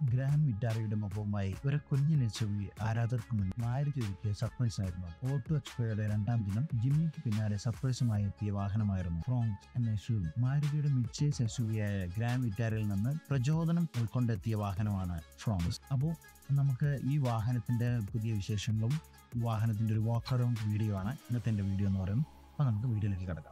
ഗ്രാഹം വിറ്റാറയുടെ മുഖവുമായി ഒരു കുഞ്ഞിനെ ചെവി ആരാധകർക്ക് മുന്നിൽ മാരുതി ഒരുക്കിയ സർപ്രൈസ് ആയിരുന്നു ഓട്ടോ എക്സ്പോയുടെ രണ്ടാം ദിനം ജിമ്മിക്ക് പിന്നാലെ സർപ്രൈസുമായി എത്തിയ വാഹനമായിരുന്നു ഫ്രോങ്സ് എന്ന എസ് മാരുതിയുടെ മിഡ്സൈസ് എസ് ആയ ഗ്രാം വിറ്റാരയിൽ നിന്ന് പ്രചോദനം ഉൾക്കൊണ്ടെത്തിയ വാഹനമാണ് ഫ്രോങ്സ് അപ്പോൾ നമുക്ക് ഈ വാഹനത്തിന്റെ പുതിയ വിശേഷങ്ങളും വാഹനത്തിന്റെ ഒരു വാക്ക് അറൗണ്ട് വീഡിയോ ആണ് ഇന്നത്തെ എൻ്റെ വീഡിയോ എന്ന് പറയുന്നത് അപ്പോൾ നമുക്ക് വീഡിയോയിലേക്ക് കിടക്കാം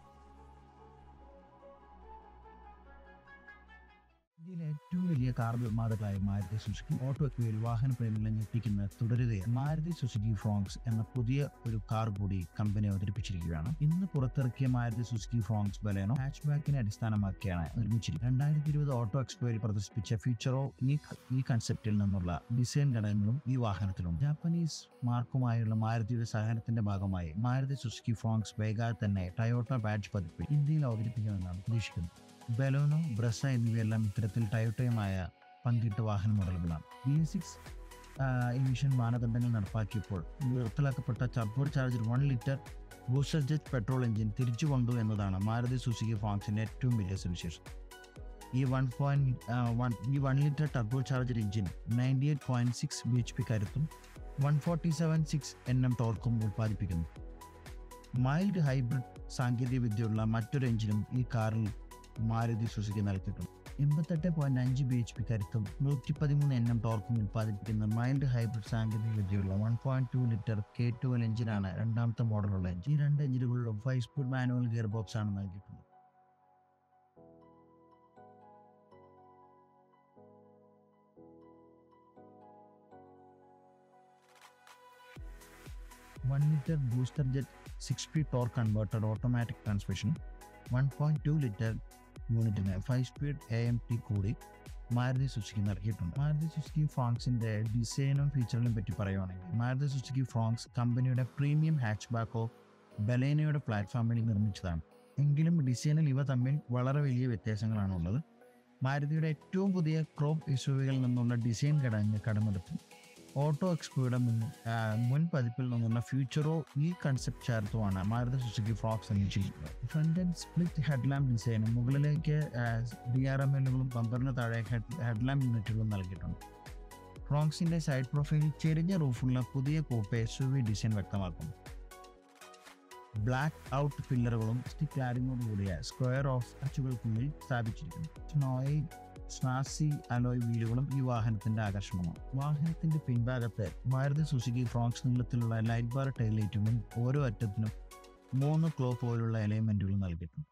ഇന്ത്യയിലെ ഏറ്റവും വലിയ കാർ നിർമ്മാതാക്കളായ മാരുതി സുസുക്കി ഓട്ടോ ക്യൂയിൽ വാഹന പ്രേമികളെ ഞെട്ടിക്കുന്ന തുടരുകയാണ് മാരുതി സുസുക്കി ഫ്രോങ്സ് എന്ന പുതിയ ഒരു കാർ കൂടി കമ്പനി അവതരിപ്പിച്ചിരിക്കുകയാണ് ഇന്ന് പുറത്തിറക്കിയ Maruti Suzuki Fronx Baleno hatch ബാക്കിനെ അടിസ്ഥാനമാക്കിയാണ് നിർമ്മിച്ചിരിക്കുന്നത് രണ്ടായിരത്തി ഇരുപത് ഓട്ടോ എക്സ്പോയിൽ പ്രദർശിപ്പിച്ച ഫ്യൂച്ചറോ ഈ ഈ കൺസെപ്റ്റിൽ നിന്നുള്ള ഡിസൈൻ ഘടകങ്ങളും ഈ വാഹനത്തിലുണ്ട് ജാപ്പനീസ് മാർക്കുമായുള്ള മാരുതിയുടെ സഹകരണത്തിന്റെ ഭാഗമായി മാരുതി സുസുക്കി ഫ്രോങ്സ് വൈകാതെ തന്നെ ടയോട്ട ബാഡ്ജ് പതിപ്പ് ഇന്ത്യയിൽ അവതരിപ്പിക്കുമെന്നാണ് പ്രതീക്ഷിക്കുന്നത് ബലോനോ ബ്രസ എന്നിവയെല്ലാം ഇത്തരത്തിൽ ടയോട്ടയുമായ പങ്കിട്ട വാഹന മോഡലുകളാണ് ബി എസ് സിക്സ് എമിഷൻ മാനദണ്ഡങ്ങൾ നടപ്പാക്കിയപ്പോൾ നിർത്തലാക്കപ്പെട്ട turbo charger one litre booster jet petrol engine തിരിച്ചു കൊണ്ടു എന്നതാണ് മാരുതി സുസുക്കി ഫോക്സിന്റെ ഏറ്റവും വലിയ സവിശേഷം ഈ വൺ പോയിന്റ് വൺ ഈ one litre turbo charger engine ninety eight point six B H P കരുത്തും one forty seven six N M ടോർക്കും ഉൽപ്പാദിപ്പിക്കുന്നു മൈൽഡ് ഹൈബ്രിഡ് സാങ്കേതിക വിദ്യയുള്ള മറ്റൊരു എഞ്ചിനും ഈ കാറിൽ മാരുതി സുസുക്കി നൽകിയിട്ടുണ്ട് എൺപത്തെട്ട് പോയിന്റ് അഞ്ച് ബി എച്ച് പി കരുത്തും നൂറ്റി പതിമൂന്ന് എൻ എം ടോർക്കും ഉൽപ്പാദിപ്പിക്കുന്ന മൈൽഡ് ഹൈബ്രിഡ് സാങ്കേതിക വിദ്യയുള്ള one point two litre K twelve എഞ്ചിനാണ് രണ്ടാമത്തെ മോഡലുള്ള എഞ്ചിൻ ഈ രണ്ട് എഞ്ചിനുകളിലും five speed manual gear box ആണ് നൽകിയിട്ടുള്ളത് one litre booster jet six speed torque converted automatic transmission one point two litre യൂണിറ്റിന് five speed A M T കൂടി മാരുതി സുസുക്കി നൽകിയിട്ടുണ്ട് മാരുതി സുസുക്കി ഫ്രോങ്സിന്റെ ഡിസൈനും ഫീച്ചറിനും പറ്റി പറയുവാണെങ്കിൽ മാരുതി സുസുക്കി ഫ്രോങ്സ് കമ്പനിയുടെ പ്രീമിയം ഹാച്ച് ബാക്കോ ബലേനയുടെ പ്ലാറ്റ്ഫോമിൽ നിർമ്മിച്ചതാണ് എങ്കിലും ഡിസൈനിൽ ഇവ തമ്മിൽ വളരെ വലിയ വ്യത്യാസങ്ങളാണ് ഉള്ളത് മാരുതിയുടെ ഏറ്റവും പുതിയ ക്രോപ്പ് ഇഷ്യൂകളിൽ നിന്നുള്ള ഡിസൈൻ ഘടകങ്ങൾ കടമെടുത്ത് ഓട്ടോ എക്സ്പോയുടെ മുൻ ആ, മുൻ പതിപ്പിൽ നിന്നുള്ള ഫ്യൂച്ചറോ ഈ കൺസെപ്റ്റ് ചേർത്തുമാണ് മാരുതി സുസുക്കി ഫ്രോക്സ് നിർമ്മിച്ചിരിക്കുന്നത് ഫ്രണ്ട് ആൻഡ് സ്പ്ലിറ്റ് ഹെഡ്ലാമ്പ് ഡിസൈനും മുകളിലേക്ക് ഡി ആർ എം എല്ലുകളും ബമ്പറിന് താഴെ ഹെഡ്ലാമ്പ് യൂണിറ്റുകളും നൽകിയിട്ടുണ്ട് ഫ്രോക്സിന്റെ സൈഡ് പ്രൊഫൈലിൽ ചെറിയ റൂഫുള്ള പുതിയ coupe S U V design വ്യക്തമാക്കുന്നു ബ്ലാക്ക് ഔട്ട് പില്ലറുകളും സ്റ്റിക്ക് ലാരിങ്ങോട് കൂടിയ സ്ക്വയർ ഓഫ് അച്ചുകൾക്കുള്ളിൽ സ്ഥാപിച്ചിരിക്കുന്നു സ്നോയി സ്നാസി അലോയ് വീലുകളും ഈ വാഹനത്തിന്റെ ആകർഷണമാണ് വാഹനത്തിന്റെ പിൻഭാഗത്ത് മാരുതി സുസുക്കി ഫ്രോക്സ് നീളത്തിലുള്ള ലൈറ്റ് ബാർ ടൈലൈറ്റുകളും ഓരോ അറ്റത്തിനും മൂന്ന് ക്ലോ പോലുള്ള എലമെന്റുകൾ നൽകിയിട്ടുണ്ട്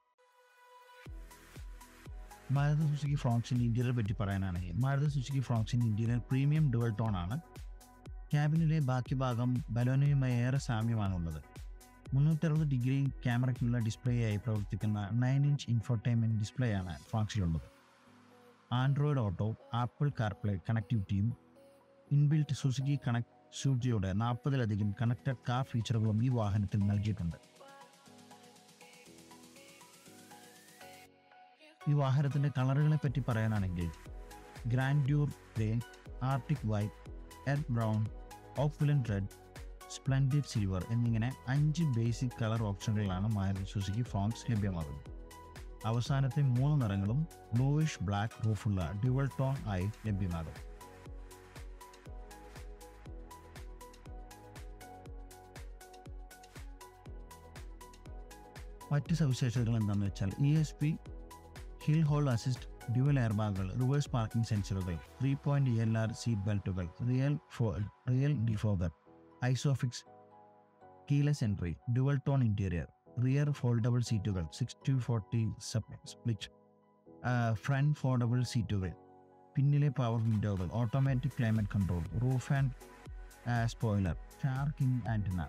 മാരുതി സുസുക്കി ഫ്രോക്സിന്റെ ഇന്റീരിയർ പറ്റി പറയാനാണെങ്കിൽ മാരുതി സുസുക്കി ഫ്രോക്സിന്റെ ഇന്റീരിയർ പ്രീമിയം ഡുവൽ ടോൺ ആണ് ക്യാബിനിലെ ബാക്കി ഭാഗം ബലോനയുമായി ഏറെ സാമ്യമാണുള്ളത് മുന്നൂറ്ററുപത് ഡിഗ്രി ക്യാമറയ്ക്കുള്ള ഡിസ്പ്ലേ ആയി പ്രവർത്തിക്കുന്ന നയൻ ഇഞ്ച് ഇൻഫോർടൈൻമെന്റ് ഡിസ്പ്ലേ ആണ് ഫ്രോക്സിലുള്ളത് ആൻഡ്രോയിഡ് ഓട്ടോ ആപ്പിൾ കാർപ്ലേ കണക്ടിവിറ്റിയും ഇൻബിൽറ്റ് സുസുക്കി കണക്ട് സൂചിയുടെ നാൽപ്പതിലധികം കണക്റ്റഡ് കാർ ഫീച്ചറുകളും ഈ വാഹനത്തിൽ നൽകിയിട്ടുണ്ട് ഈ വാഹനത്തിന്റെ കളറുകളെ പറ്റി പറയാനാണെങ്കിൽ ഗ്രാൻഡ്യൂർ ഗ്രേ ആർട്ടിക് വൈറ്റ് എഡ് brown opulent red splendid silver എന്നിങ്ങനെ അഞ്ച് ബേസിക് കളർ ഓപ്ഷനുകളാണ് മാരുതി സുസുക്കി ഫോംസ് ലഭ്യമാകുന്നത് അവസാനത്തെ മൂന്ന് നിറങ്ങളും ബ്ലൂയിഷ് ബ്ലാക്ക് റൂഫുള്ള ഡ്യുവൽ ടോൺ ആയി ലഭ്യമാകും മറ്റ് സവിശേഷതകൾ എന്താണെന്ന് വെച്ചാൽ E S P hill hold assist dual air ബാഗുകൾ റിവേഴ്സ് പാർക്കിംഗ് സെൻസറുകൾ three point L R seat ബെൽറ്റുകൾ റിയൽ ഫോ rear defogger isofix keyless entry dual tone interior rear foldable സീറ്റുകൾ sixty forty split front foldable സീറ്റുകൾ പിന്നിലെ power വിൻഡോകൾ automatic climate control roof and spoiler shark fin antenna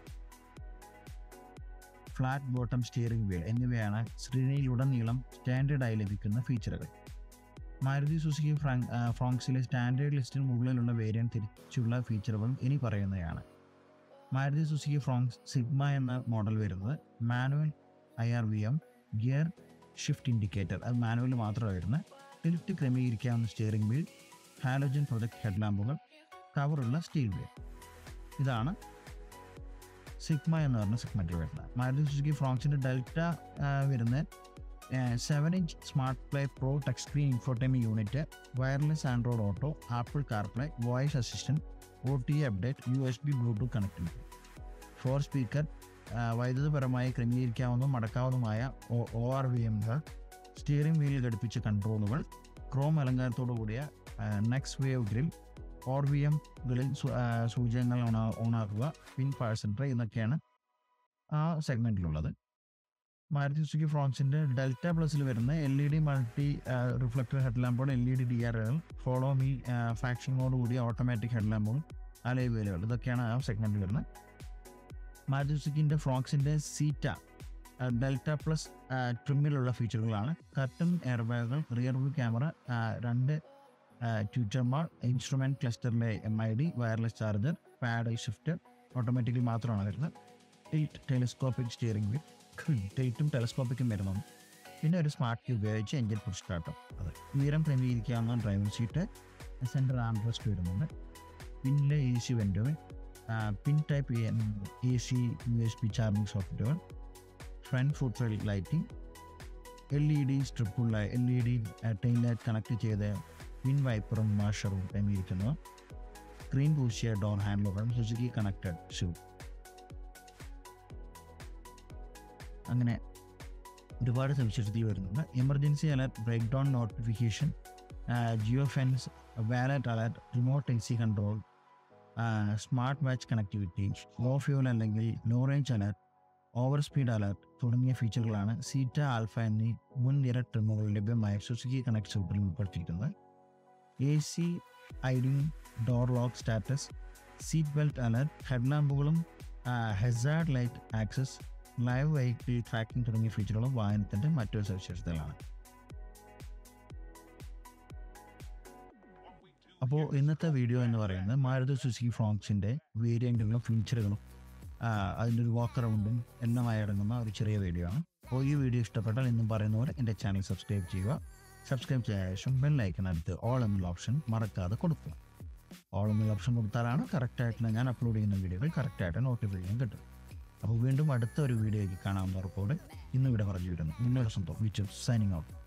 flat bottom steering wheel എന്നിവയാണ് ശ്രേണിയിലുടനീളം സ്റ്റാൻഡേർഡായി ലഭിക്കുന്ന ഫീച്ചറുകൾ മാരുതി സുസുക്കി ഫ്രാങ്ക് ഫ്രോങ്സിലെ സ്റ്റാൻഡേർഡ് ലിസ്റ്റിന് മുകളിലുള്ള വേരിയന്റ് തിരിച്ചുള്ള ഫീച്ചറുകളും ഇനി പറയുന്നതാണ് മാരുതി സുസുക്കി ഫ്രോങ്സ് സിഗ്മ എന്ന മോഡൽ വരുന്നത് manual I R V M gear shift indicator അത് മാനുവൽ മാത്രമാണ് വരുന്നത് ടിൽറ്റ് ക്രമീകരിക്കാവുന്ന സ്റ്റിയറിംഗ് വീൽ ഹാലോജൻ പ്രൊജക്ട് ഹെഡ്ലാമ്പുകൾ കവറുള്ള സ്റ്റീൽ വീൽ ഇതാണ് സിഗ്മ എന്ന് പറഞ്ഞ സെഗ്മെന്റിൽ വരുന്നത് മാരുതി സുസുക്കി ഫ്രോങ്സിന്റെ ഡെൽറ്റ വരുന്ന seven inch smart play pro touch screen infotainment unit wireless Android auto Apple CarPlay voice assistant O T update U S B Bluetooth connectivity four speaker വൈദ്യുതപരമായി ക്രമീകരിക്കാവുന്നതും മടക്കാവുന്നതുമായ ഒ ആർ വി എമ്മുകൾ steering വീലിൽ ഘടിപ്പിച്ച കൺട്രോളുകൾ chrome അലങ്കാരത്തോടു കൂടിയ next wave grill O R V എംകളിൽ സൂചകങ്ങൾ ഓണാ ഓണാക്കുക പിൻ പാഴ്സൻറ്റർ എന്നൊക്കെയാണ് ആ സെഗ്മെൻറ്റിലുള്ളത് മാരുതി സുസുക്കി ഫ്രോൺസിൻ്റെ ഡെൽറ്റ പ്ലസിൽ വരുന്ന L E D multi reflector head ലാമ്പുകൾ എൽ ഇ ഡി ഡി ആറുകൾ ഫോളോ മീ ഫാക്ഷനോട് കൂടിയ ഓട്ടോമാറ്റിക് ഹെഡ് ലാമ്പുകൾ അലൈ വേലുകൾ ഇതൊക്കെയാണ് ആ സെഗ്മെൻറ്റിൽ വരുന്നത് മാരുതി സുസുക്കിൻ്റെ ഫ്രോക്സിൻ്റെ സീറ്റ ഡെൽറ്റ പ്ലസ് ട്രിമ്മിലുള്ള ഫീച്ചറുകളാണ് കർട്ടൺ എയർ ബാഗുകൾ റിയർ വ്യൂ ക്യാമറ രണ്ട് ട്യൂറ്റർമാർ ഇൻസ്ട്രുമെൻറ്റ് ക്ലസ്റ്ററിലെ M I D wireless charger pad shift automatically മാത്രമാണ് വരുന്നത് ടിൽറ്റ് ടെലിസ്കോപ്പിക് സ്റ്റിയറിംഗ് വീൽ ടിൽറ്റും ടെലിസ്കോപ്പിക്കും വരുന്നുണ്ട് പിന്നെ ഒരു സ്മാർട്ട് കീ ഉപയോഗിച്ച് എഞ്ചിൻ പുഷ് സ്റ്റാർട്ടും അതെ ഉയരം ക്രമീകരിക്കാവുന്ന ഡ്രൈവിംഗ് സീറ്റ് സെൻറ്റർ ആംബ്രസ്റ്റ് വരുന്നുണ്ട് പിന്നിലെ എ സി വെൻറ്റുകൾ പിൻ type A C U S P charging software front food rail lighting L E D സ്ട്രിപ്പുള്ള L E D tail light connect ചെയ്ത് പിൻ വൈപ്പറും വാഷറും ക്രമീകരിക്കുന്നത് സ്ക്രീൻ പൂശിയ ഡോർ ഹാൻഡിലുകളും സുസുക്കി കണക്റ്റഡ് ഷൂ അങ്ങനെ ഒരുപാട് സവിശേഷതകൾ വരുന്നുണ്ട് emergency alert breakdown notification geofence valet alert remote A C control smart watch connectivity low fuel അല്ലെങ്കിൽ low range alert over speed alert തുടങ്ങിയ ഫീച്ചറുകളാണ് സീറ്റ ആൽഫ എന്നീ മുൻനിര ട്രിമുകൾ ലഭ്യമായ സുസുക്കി കണക്ട് സൂട്ടിൽ ഉൾപ്പെടുത്തിയിരിക്കുന്നത് A C idling door lock status seat belt alert ഹെഡ്ലാമ്പുകളും hazard light access live vehicle tracking തുടങ്ങിയ ഫീച്ചറുകളും വാഹനത്തിൻ്റെ മറ്റൊരു സവിശേഷതകളാണ് അപ്പോൾ ഇന്നത്തെ വീഡിയോ എന്ന് പറയുന്നത് മാരുതി സുസുക്കി ഫ്രോക്സിൻ്റെ വേരിയൻറ്റുകളും ഫീച്ചറുകളും അതിൻ്റെ ഒരു വാക്ക് അറൗണ്ടും എല്ലാമായി അടങ്ങുന്ന ഒരു ചെറിയ വീഡിയോ ആണ് അപ്പോൾ ഈ വീഡിയോ ഇഷ്ടപ്പെട്ടാൽ എന്നും പറയുന്ന പോലെ എൻ്റെ ചാനൽ സബ്സ്ക്രൈബ് ചെയ്യുക സബ്സ്ക്രൈബ് ചെയ്ത ശേഷം ബെല്ലൈക്കനടുത്ത് ഓൾ എന്നുള്ള ഓപ്ഷൻ മറക്കാതെ കൊടുക്കുക ഓൾ എന്നുള്ള ഓപ്ഷൻ കൊടുത്താലാണ് കറക്റ്റായിട്ട് ഞാൻ അപ്ലോഡ് ചെയ്യുന്ന വീഡിയോകൾ കറക്റ്റായിട്ട് നോട്ടിഫിക്കേഷൻ കിട്ടും അപ്പോൾ വീണ്ടും അടുത്ത ഒരു വീഡിയോയ്ക്ക് കാണാവുന്ന ഉറപ്പോടെ ഇന്ന് ഇവിടെ പറഞ്ഞു വരുന്നു നിങ്ങളുടെ സ്വന്തം വിച്ച് സൈനിങ് ഔട്ട്